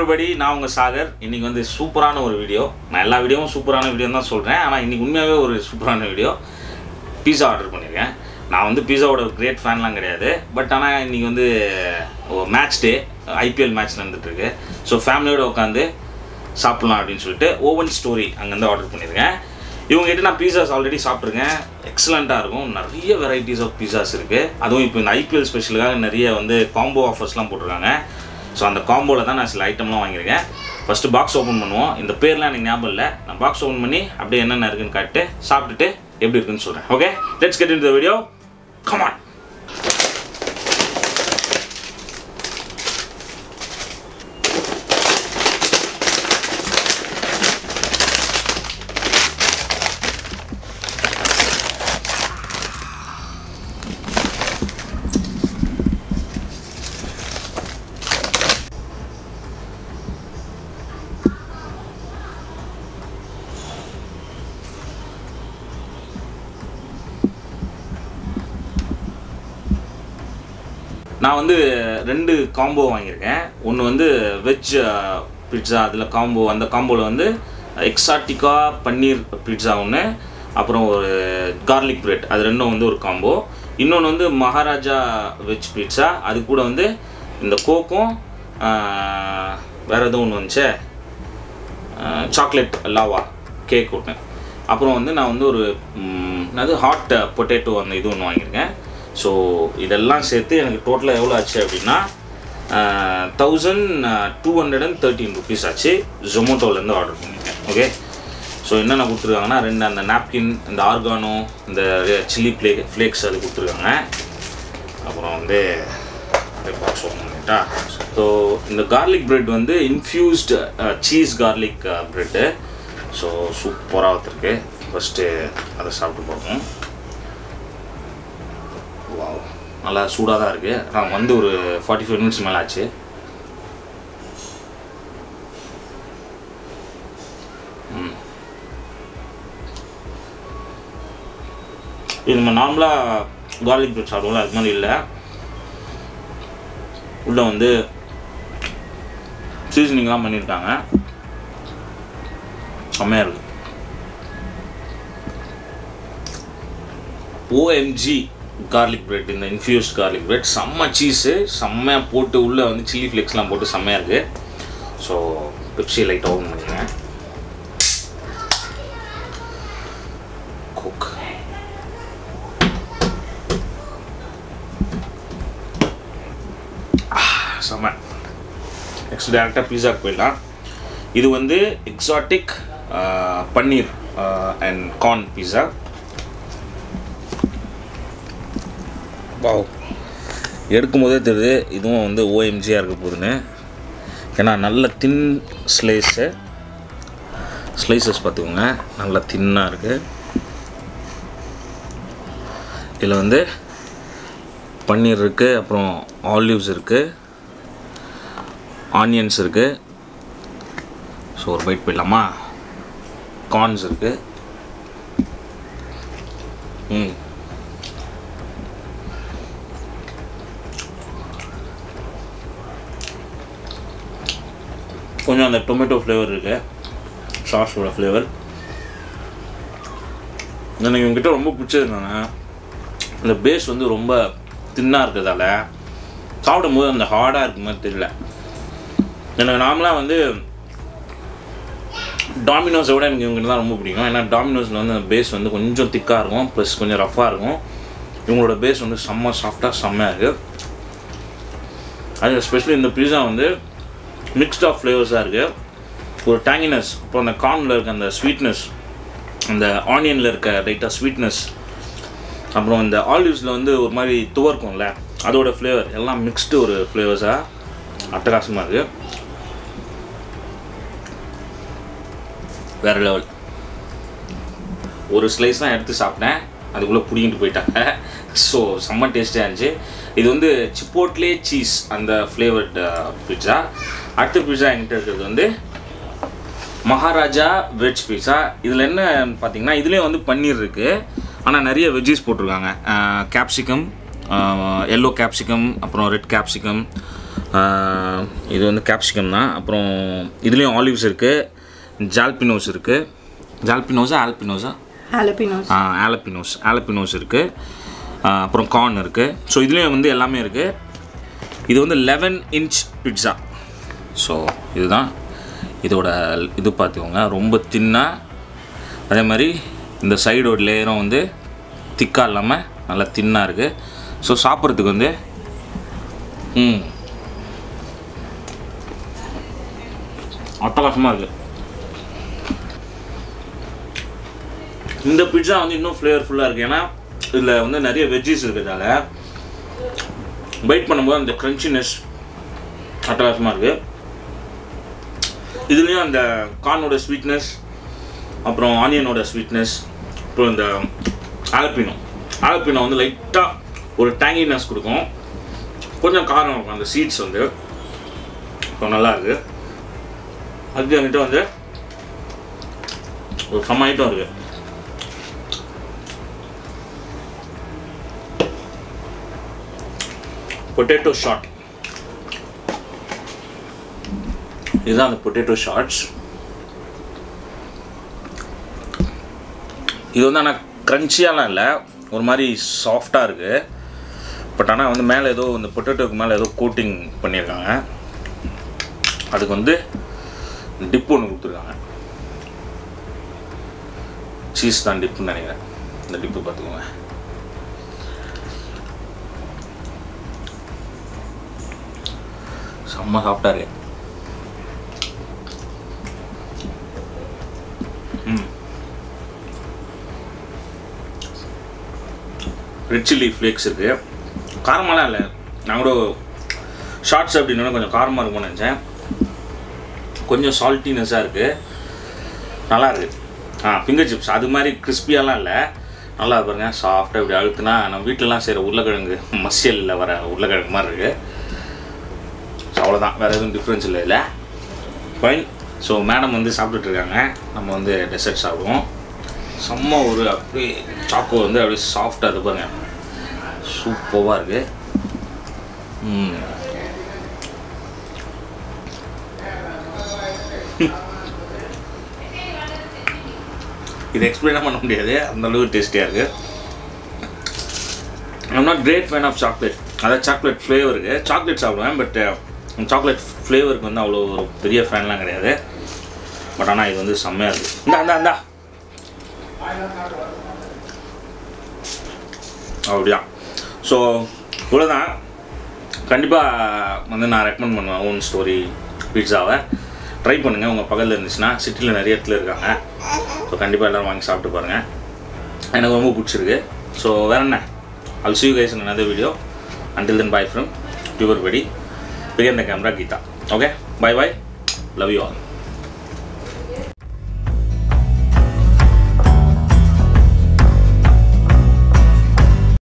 Everybody நான் உங்கள் சாகர் இன்னைக்கு வந்து சூப்பரான ஒரு வீடியோ நான் எல்லா வீடியோவும் சூப்பரான வீடியோ தான் சொல்கிறேன் ஆனால் இன்னைக்கு உண்மையாகவே ஒரு சூப்பரான வீடியோ பீஸா ஆர்டர் பண்ணியிருக்கேன் நான் வந்து பீஸாவோட கிரேட் ஃபேன்லாம் கிடையாது பட் ஆனால் இன்னைக்கு வந்து மேட்ச் டே ஐபிஎல் மேட்ச் நடந்துட்டுருக்கு ஸோ ஃபேமிலியோடு உட்காந்து சாப்பிட்லாம் அப்படின்னு சொல்லிட்டு ஓவன் ஸ்டோரி அங்கேருந்து ஆர்டர் பண்ணியிருக்கேன் இவங்ககிட்ட நான் பீஸாஸ் ஆல்ரெடி சாப்பிட்ருக்கேன் எக்ஸலண்ட்டாக இருக்கும் நிறைய வெரைட்டிஸ் ஆஃப் பீஸாஸ் இருக்குது அதுவும் இப்போ இந்த ஐபிஎல் ஸ்பெஷலுக்காக நிறைய வந்து காம்போ ஆஃபர்ஸ்லாம் போட்டிருக்காங்க ஸோ அந்த காம்போவில் தான் நான் சில ஐட்டம்லாம் வாங்கியிருக்கேன் ஃபஸ்ட்டு பாக்ஸ் ஓப்பன் பண்ணுவோம் இந்த பேர்லாம் எனக்கு ஞாபகம் இல்லை நான் பாக்ஸ் ஓப்பன் பண்ணி அப்படியே என்னென்ன இருக்குன்னு காட்டு சாப்பிட்டுட்டு எப்படி இருக்குன்னு சொல்கிறேன் okay let's get in the video come on நான் வந்து ரெண்டு காம்போ வாங்கியிருக்கேன் ஒன்று வந்து வெஜ் பிட்ஸா அதில் காம்போ அந்த காம்போவில் வந்து எக்ஸாட்டிக்கா பன்னீர் பிட்ஸா ஒன்று அப்புறம் ஒரு கார்லிக் பிரெட் அது ரெண்டும் வந்து ஒரு காம்போ இன்னொன்று வந்து மகாராஜா வெஜ் பீட்சா அது கூட வந்து இந்த கோக்கும் வேறு எதுவும் ஒன்று வந்துச்சே சாக்லேட் லாவா கேக் ஒன்று அப்புறம் வந்து நான் வந்து ஒரு ம், என்னது ஹாட் பொட்டேட்டோ அந்த இது ஒன்று வாங்கியிருக்கேன் ஸோ இதெல்லாம் சேர்த்து எனக்கு டோட்டலாக எவ்வளோ ஆச்சு அப்படின்னா thousand two hundred and thirteen rupees ஆச்சு ஜொமேட்டோலேருந்து ஆர்டர் பண்ணியிருக்கேன் ஓகே ஸோ என்னென்ன கொடுத்துருக்காங்கன்னா ரெண்டு அந்த நாப்கின் இந்த ஆர்கானோ இந்த சில்லி ஃப்ளே ஃப்ளேக்ஸ் அது கொடுத்துருக்காங்க அப்புறம் வந்து பாக்ஸ் ஓப்பன் பண்ணிட்டா ஸோ இந்த கார்லிக் பிரெட் வந்து infused cheese garlic bread so சூப்பராக வந்திருக்கு ஃபஸ்ட்டு அதை சாப்பிட்டு பார்ப்போம் வாவ் நல்லா சூடாக தான் இருக்குது நான் வந்து ஒரு ஃபார்ட்டி ஃபைவ் மினிட்ஸ் மேலே ஆச்சு ம். இது நம்ம நார்மலாக கார்லிக் பிரெட் சாப்பிடுவோம்ல அது மாதிரி இல்லை உள்ளே வந்து சீசனிங்லாம் பண்ணியிருக்காங்க செம்மையாக இருக்குது ஓஎம்ஜி கார்லிக் பிரெட் இந்த இன்ஃப்யூஸ்ட் கார்லிக் பிரெட் செம்ம சீஸு செம்மையாக போட்டு உள்ளே வந்து சில்லி ஃப்ளேக்ஸ்லாம் போட்டு செம்மையாக இருக்குது ஸோ பெப்சி லைட் ஓப்பன் பண்ணிடுங்க கோக் செம்ம நெக்ஸ்ட் டேரெக்டாக பீஸாக்கு போயிடலாம் இது வந்து exotic paneer and corn pizza wow எடுக்கும்போதே தெரியுது இதுவும் வந்து ஓஎம்ஜியாக இருக்க போகுதுன்னு ஏன்னா நல்ல தின் ஸ்லைஸு ஸ்லைசஸ் பார்த்துக்கோங்க நல்லா தின்னாக இருக்குது இதில் வந்து பன்னீர் இருக்குது அப்புறம் ஆலிவ்ஸ் இருக்குது ஆனியன்ஸ் இருக்குது ஸோ ஒரு பைட் போயிடலாமா கார்ன்ஸ் இருக்குது ம் கொஞ்சம் அந்த டொமேட்டோ ஃப்ளேவர் இருக்கு சாஸோட ஃப்ளேவர் எனக்கு இவங்ககிட்ட ரொம்ப பிடிச்சது என்னன்னா இந்த பேஸ் வந்து ரொம்ப தின்னாக இருக்கிறதால சாப்பிடும்போது அந்த ஹார்டாக இருக்க மாதிரி தெரியல எனக்கு நார்மலாக வந்து டாமினோஸை விட எனக்கு இவங்க தான் ரொம்ப பிடிக்கும் ஏன்னா டாமினோஸில் வந்து அந்த பேஸ் வந்து கொஞ்சம் திக்காக இருக்கும் ப்ளஸ் கொஞ்சம் ரஃப்பாக இருக்கும் இவங்களோட பேஸ் வந்து செம்ம சாஃப்டாக செம்மையாக இருக்குது அது எஸ்பெஷலி இந்த பீஸா வந்து மிக்ஸ்ட் ஆஃப் ஃப்ளேவர்ஸாக இருக்குது ஒரு டேங்கினஸ் அப்புறம் அந்த கார்னில் இருக்க அந்த ஸ்வீட்னஸ் அந்த ஆனியனில் இருக்க லைட்டாக ஸ்வீட்னஸ் அப்புறம் இந்த ஆலிவ்ஸில் வந்து ஒரு மாதிரி துவர்க்கும்ல அதோட ஃப்ளேவர் எல்லாம் மிக்ஸ்டு ஒரு ஃப்ளேவர்ஸாக அட்டகாசமாக இருக்குது வேறு லெவல் ஒரு ஸ்லைஸ் தான் எடுத்து சாப்பிட்டேன் அதுக்குள்ளே பிடிங்கிட்டு போயிட்டாங்க ஸோ செம்ம டேஸ்டியாக இருந்துச்சு இது வந்து சிப்போட்லே சீஸ் அந்த ஃப்ளேவர்ட் பிட்ஸா அடுத்த பிட்ஸா என்கிட்ட இருக்கிறது வந்து மகாராஜா வெஜ் பீஸா இதில் என்ன பார்த்தீங்கன்னா இதுலேயும் வந்து பன்னீர் இருக்குது ஆனால் நிறைய வெஜ்ஜீஸ் போட்டிருக்காங்க கேப்சிகம் எல்லோ கேப்சிகம் அப்புறம் ரெட் கேப்சிகம் ஆஹ் இது வந்து கேப்சிகம் தான் அப்புறம் இதுலேயும் ஆலிவ்ஸ் இருக்குது ஜால்பினோஸ் இருக்குது ஜால்பினோஸா ஆல்பினோஸா ஹாலபினோஸ் ஆலப்பினோஸ் ஆலப்பினோஸ் இருக்குது அப்புறம் கார்ன் இருக்குது ஸோ இதுலேயும் வந்து எல்லாமே இருக்குது இது வந்து லெவன் இன்ச் பிட்ஸா ஸோ இதுதான் இதோட இது பார்த்துக்கோங்க ரொம்ப தின்னாக அதே மாதிரி இந்த சைடோட லேயரும் வந்து திக்காக இல்லாமல் நல்லா தின்னாக இருக்குது ஸோ சாப்பிட்றதுக்கு வந்து ம் அட்டகாசமாக இருக்குது இந்த பிட்சா வந்து இன்னும் ஃப்ளேவர்ஃபுல்லாக இருக்குது ஏன்னா இதில் வந்து நிறைய வெஜ்ஜிஸ் இருக்கிறதால பைட் பண்ணும்போது அந்த க்ரன்ச்சினஸ் அட்டகாசமாக இருக்குது இதுலேயும் அந்த கார்னோட ஸ்வீட்னஸ் அப்புறம் ஆனியனோட ஸ்வீட்னஸ் அப்புறம் இந்த ஆலப்பினோ ஆலப்பினோ வந்து லைட்டாக ஒரு டேங்கினஸ் கொடுக்கும் கொஞ்சம் காரம் இருக்கும் அந்த சீட்ஸ் வந்து இப்போ நல்லா இருக்குது அது என்கிட்ட வந்து ஒரு சம ஐட்டம் இருக்குது பொட்டேட்டோ ஷாட் இதுதான் அந்த பொட்டேட்டோ ஷார்ட்ஸ் இது வந்து ஆனால் க்ரன்ச்சியாலாம் இல்லை ஒரு மாதிரி சாஃப்டாக இருக்குது பட் ஆனால் வந்து மேலே ஏதோ இந்த பொட்டேட்டோக்கு மேலே ஏதோ கோட்டிங் பண்ணியிருக்காங்க அதுக்கு வந்து டிப் ஒன்று கொடுத்துருக்காங்க சீஸ் தான் டிப்புன்னு நினைக்கிறேன் இந்த டிப்பு பார்த்துக்கோங்க செம்ம சாஃப்டாக இருக்கு ம் ரெட் சில்லி ஃப்ளேக்ஸ் இருக்குது காரமாலாம் இல்லை நான் கூட ஷார்ட்ஸ் அப்படின்னா கொஞ்சம் காரமாக இருக்கும்னு நினச்சேன் கொஞ்சம் சால்ட்டினஸாக இருக்குது நல்லா இருக்குது ஆ ஃபிங்கர் சிப்ஸ் அது மாதிரி கிறிஸ்பியாலாம் இல்லை நல்லா பாருங்க சாஃப்டாக இப்படி அழுத்துனா நம்ம வீட்டிலலாம் செய்கிற உருளைக்கிழங்கு மசியலில் வர உருளைக்கிழங்கு மாதிரி இருக்குது ஸோ அவ்வளோதான் வேறு எதுவும் டிஃப்ரென்ஸ் இல்லை இல்லை ஃபைன் ஸோ மேடம் வந்து சாப்பிட்டுட்டு இருக்காங்க நம்ம வந்து டெசர்ட் சாப்பிடுவோம் செம்ம ஒரு அப்படியே சாக்கோ வந்து அப்படியே சாஃப்டாக இது பாருங்க சூப்பராக இருக்குது ம் இது எக்ஸ்பிளைனாக பண்ண முடியாது அந்த அளவுக்கு டேஸ்டியாக இருக்குது I'm not great fan of chocolate அதாவது சாக்லேட் ஃப்ளேவருக்கு சாக்லேட் சாப்பிடுவேன் பட் சாக்லேட் ஃப்ளேவருக்கு வந்து அவ்வளோ ஒரு பெரிய ஃபேன்லாம் கிடையாது பட் ஆனால் இது வந்து செம்மையாக இருக்குது இந்தா இந்தா இந்தா அப்படிதான் ஸோ இவ்வளோதான் கண்டிப்பாக வந்து நான் ரெக்கமெண்ட் பண்ணுவேன் ஓன் ஸ்டோரி பீட்சாவை ட்ரை பண்ணுங்கள் உங்கள் பக்கத்தில் இருந்துச்சுன்னா சிட்டியில் நிறைய இடத்துல இருக்காங்க ஸோ கண்டிப்பாக எல்லோரும் வாங்கி சாப்பிட்டு பாருங்கள் எனக்கு ரொம்ப பிடிச்சிருக்கு ஸோ வேறு என்ன I'll see you guys in another video. Until then, bye from your buddy. Begin the camera, Geeta. Okay? Bye bye. Love you all.